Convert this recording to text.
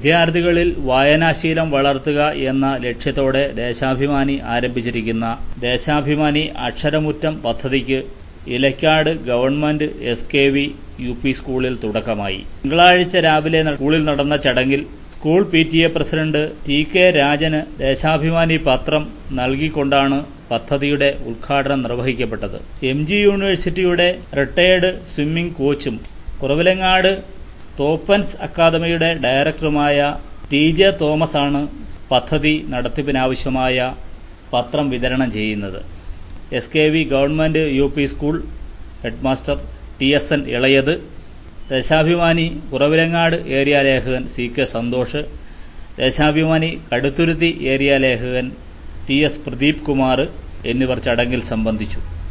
വിദ്യാർത്ഥികളിൽ വായനാശീലം വളർത്തുക എന്ന ലക്ഷ്യത്തോടെ ദേശാഭിമാനി ആരംഭിച്ചിരിക്കുന്ന ദേശാഭിമാനി അക്ഷരമുറ്റം പദ്ധതിക്ക് Elakkad government S K V U P സ്കൂളിൽ തുടക്കമായി തിങ്കളാഴ്ച രാവിലെ ന- സ്കൂളിൽ നടന്ന ചടങ്ങിൽ school P T A president T K രാജന് ദേശാഭിമാനി പത്രം നൽകിക്കൊണ്ടാണ് പദ്ധതിയുടെ ഉദ്ഘാടനം നിർവഹിക്കപ്പെട്ടത് എം ജി യൂണിവേഴ്സിറ്റിയുടെ റിട്ടയേർഡ് സ്വിമ്മിംഗ് കോച്ചും കുറവിലങ്ങാട് തോപ്പൻസ് അക്കാദമിയുടെ ഡയറക്ടറുമായ ടി ജെ തോമസ് ആണ് പദ്ധതി നടത്തിപ്പിനാവശ്യമായ പത്രം വിതരണം ചെയ്യുന്നത് S K V government U P school headmaster T S N Elayath Deshabhimani Kuravilangad area ലേഖകൻ C K Santhosh Deshabhimani Kaduthuruthy area ലേഖകൻ ടി എസ് പ്രദീപ് കുമാർ എന്നിവർ ചടങ്ങിൽ സംബന്ധിച്ചു